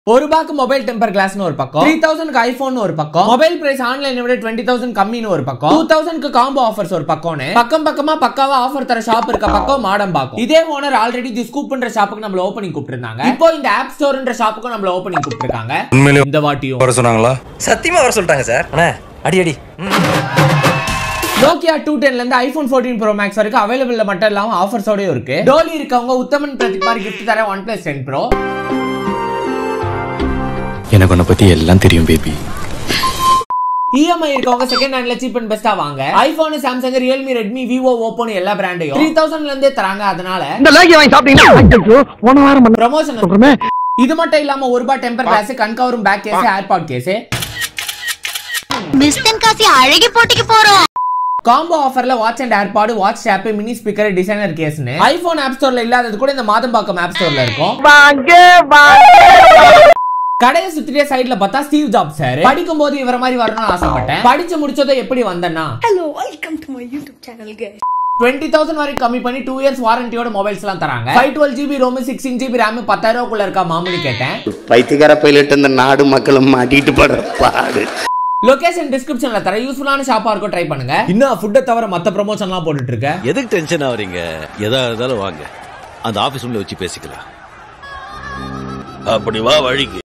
ஒரு ரூபாய்க்கு mobile temper கிளாஸ்னு ஒரு பக்கம் த்ரீ தௌசண்ட்க்கு ஐபோன் ஒரு பக்கம் மொபைல் பிரைஸ் ஆன்லைனை விட டுவெண்ட்டி தௌசண்ட் கம்மின்னு ஒரு பக்கம் டூ தௌசண்ட்க்கு காம்போ ஆஃபர்ஸ் ஒரு பக்கம்னு பக்கம் பக்கமா பக்காவா ஆஃபர் தர ஷாப் இருக்க பக்கம் மாடம் பாக்கும் இதே ஓனர் ஆல்ரெடி தி ஸ்கூப்ன்ற ஷாப்புக்கு நம்மள ஓப்பனிங் கூப்பிட்டிருந்தாங்க இப்போ இந்த ஆப் ஸ்டோர்ன்ற ஷாப்புக்கு நம்மள ஓப்பனிங் கூப்பிட்டிருக்காங்க உண்மையிலே இந்த வாட்டியும் வர சொன்னாங்களா சத்தியமா வர சொல்லிட்டாங்க சார் அண்ணா அடி அடி நோக்கியா டூ டென்ல இருந்து ஐபோன் ஃபோர்டீன் ப்ரோ மேக்ஸ் வரைக்கும் அவைலபிள் மட்டும் இல்லாம ஆஃபர்ஸோடய இருக்கு டோலி இருக்கவங்க உத்தமன் பிரதீப் மாதிரி gift தர ஒன் பிளஸ் டென் ப்ரோ எனக்கு உன்னை பத்தி எல்லாம் தெரியும் பேபி இஎம்ஐ இருக்கவங்க செகண்ட் ஹேண்ட்ல சீப் அண்ட் பெஸ்டா வாங்க iPhone Samsung Realme Redmi Vivo ஓப்போன்னு எல்லா பிராண்டையும் த்ரீ தௌசண்ட்ல இருந்தே தராங்க அதனால இந்த லேகி வாங்கி சாப்பிட்டீங்கன்னா போன வாரம் பண்ண ப்ரமோஷன் சொல்றமே இது மட்டும் இல்லாம ஒரு ரூபாய் டெம்பர் கிளாஸ் கண்கவரும் பேக் கேஸ் ஏர்பாட் கேஸ் மிஸ்டன் காசி அழகி போட்டிக்கு போறோம் காம்போ ஆஃபர்ல watch and AirPod watch shop mini speaker designer கேஸ்னு ஐபோன் ஆப் ஸ்டோர்ல இல்லாதது கூட இந்த மாதம்பாக்கம் ஆப் ஸ்டோர்ல இருக்கும் வாங்க வாங்க கடையை சுத்திட்டே சைடுல பார்த்தா ஸ்டீவ் ஜாப் சார் படிக்கும் போது இவர மாதிரி வரணும்னு ஆசைப்பட்டேன் படிச்சு முடிச்சதை எப்படி வந்தேன்னா Hello, welcome to my YouTube channel, guys. Twenty thousand வரைக்கும் கம்மி பண்ணி டூ இயர்ஸ் வாரண்டியோட மொபைல்ஸ் எல்லாம் தராங்க five twelve GB ROM sixteen GB RAM பத்தாயிரம் ரூபாய்க்குள்ள இருக்கா மாமூலி கேட்டேன் பைத்தியக்கார பைலட் இந்த நாடு மக்களும் மாட்டிட்டு படுற பாடு லொகேஷன் டிஸ்கிரிப்ஷன்ல தர யூஸ்ஃபுல்லான ஷாப்பா இருக்கும் ட்ரை பண்ணுங்க இன்னும் ஃபுட்டை தவிர மத்த ப்ரமோஷன்லாம் போட்டுட்டு இருக்கேன் எதுக்கு டென்ஷன் ஆவறீங்க எதா இருந்தாலும் வாங்க அந்த ஆபீஸ் ரூம்ல வச்சு பேசிக்கலாம் அப்படி வா வழிக்கு